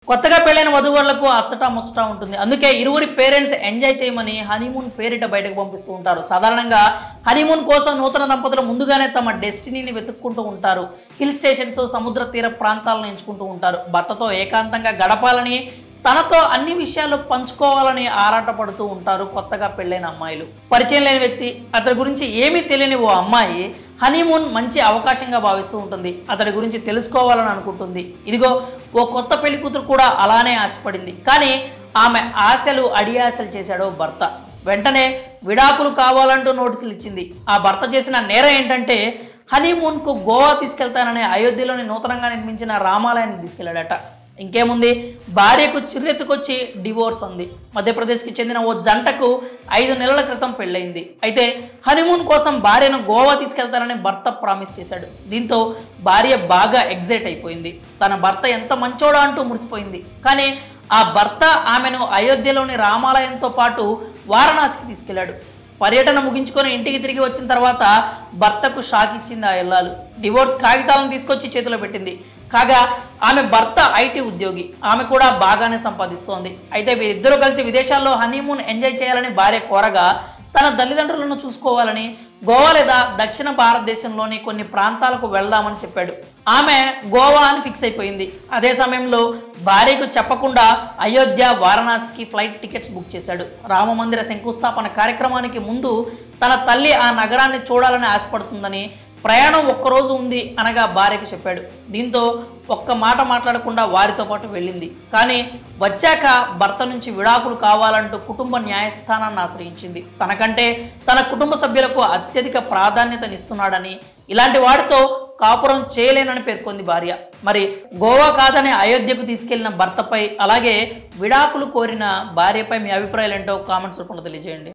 కొత్తగా పెళ్ళైన వధువులకు అచ్చట ముచ్చట ఉంటుంది అందుకే ఇరువురి పేరెంట్స్ ఎంజాయ్ చేయమని హనీమూన్ పేరిట బయటకు పంపిస్తూ ఉంటారు సాధారణంగా హనీమూన్ కోసం నూతన దంపతులు ముందుగానే తమ డెస్టినీని వెతుక్కుంటూ ఉంటారు హిల్ స్టేషన్స్ సముద్ర తీర ప్రాంతాలను ఎంచుకుంటూ ఉంటారు భర్తతో ఏకాంతంగా గడపాలని తనతో అన్ని విషయాలు పంచుకోవాలని ఆరాటపడుతూ ఉంటారు కొత్తగా పెళ్ళైన అమ్మాయిలు పరిచయం లేని వ్యక్తి అతడి గురించి ఏమీ తెలియని ఓ అమ్మాయి హనీమూన్ మంచి అవకాశంగా భావిస్తూ ఉంటుంది అతడి గురించి తెలుసుకోవాలని అనుకుంటుంది ఇదిగో ఓ కొత్త పెళ్లి కూతురు కూడా అలానే ఆశపడింది కానీ ఆమె ఆశలు అడియాశలు చేశాడో భర్త వెంటనే విడాకులు కావాలంటూ నోటీసులు ఇచ్చింది ఆ భర్త చేసిన నేరం ఏంటంటే హనీమూన్కు గోవా తీసుకెళ్తానని అయోధ్యలోని నూతనంగా నిర్మించిన రామాలయాన్ని తీసుకెళ్లాడట ఇంకేముంది భార్యకు చిర్రెత్తుకొచ్చి డివోర్స్ అంది మధ్యప్రదేశ్కి చెందిన ఓ జంటకు ఐదు నెలల క్రితం పెళ్ళయింది అయితే హనీమూన్ కోసం భార్యను గోవా తీసుకెళ్తానని భర్త ప్రామిస్ చేశాడు దీంతో భార్య బాగా ఎగ్జైట్ అయిపోయింది తన భర్త ఎంత మంచోడా అంటూ మురిసిపోయింది కానీ ఆ భర్త ఆమెను అయోధ్యలోని రామాలయంతో పాటు వారణాసికి తీసుకెళ్లాడు పర్యటన ముగించుకొని ఇంటికి తిరిగి వచ్చిన తర్వాత భర్తకు షాక్ ఇచ్చింది ఆ ఇల్లాలు డివోర్స్ కాగితాలను తీసుకొచ్చి చేతిలో పెట్టింది కాగా ఆమె భర్త ఐటీ ఉద్యోగి ఆమె కూడా బాగానే సంపాదిస్తోంది అయితే వీరిద్దరూ కలిసి విదేశాల్లో హనీమూన్ ఎంజాయ్ చేయాలని భార్య కోరగా తన తల్లిదండ్రులను చూసుకోవాలని గోవా లేదా దక్షిణ భారతదేశంలోని కొన్ని ప్రాంతాలకు వెళ్దామని చెప్పాడు ఆమె గోవా అని ఫిక్స్ అయిపోయింది అదే సమయంలో భార్యకు చెప్పకుండా అయోధ్య వారణాసికి ఫ్లైట్ టికెట్స్ బుక్ చేశాడు రామమందిర శంకుస్థాపన కార్యక్రమానికి ముందు తన తల్లి ఆ నగరాన్ని చూడాలని ఆశపడుతుందని ప్రయాణం ఒక్కరోజు ఉంది అనగా భార్యకు చెప్పాడు దీంతో ఒక్క మాట మాట్లాడకుండా వారితో పాటు వెళ్ళింది కానీ వచ్చాక భర్త నుంచి విడాకులు కావాలంటూ కుటుంబ న్యాయస్థానాన్ని ఆశ్రయించింది తనకంటే తన కుటుంబ సభ్యులకు అత్యధిక ప్రాధాన్యతనిస్తున్నాడని ఇలాంటి వాడితో కాపురం చేయలేనని పేర్కొంది భార్య మరి గోవా కాదని అయోధ్యకు తీసుకెళ్లిన భర్తపై అలాగే విడాకులు కోరిన భార్యపై మీ అభిప్రాయాలు ఏంటో కామెంట్స్ రూపంలో తెలియజేయండి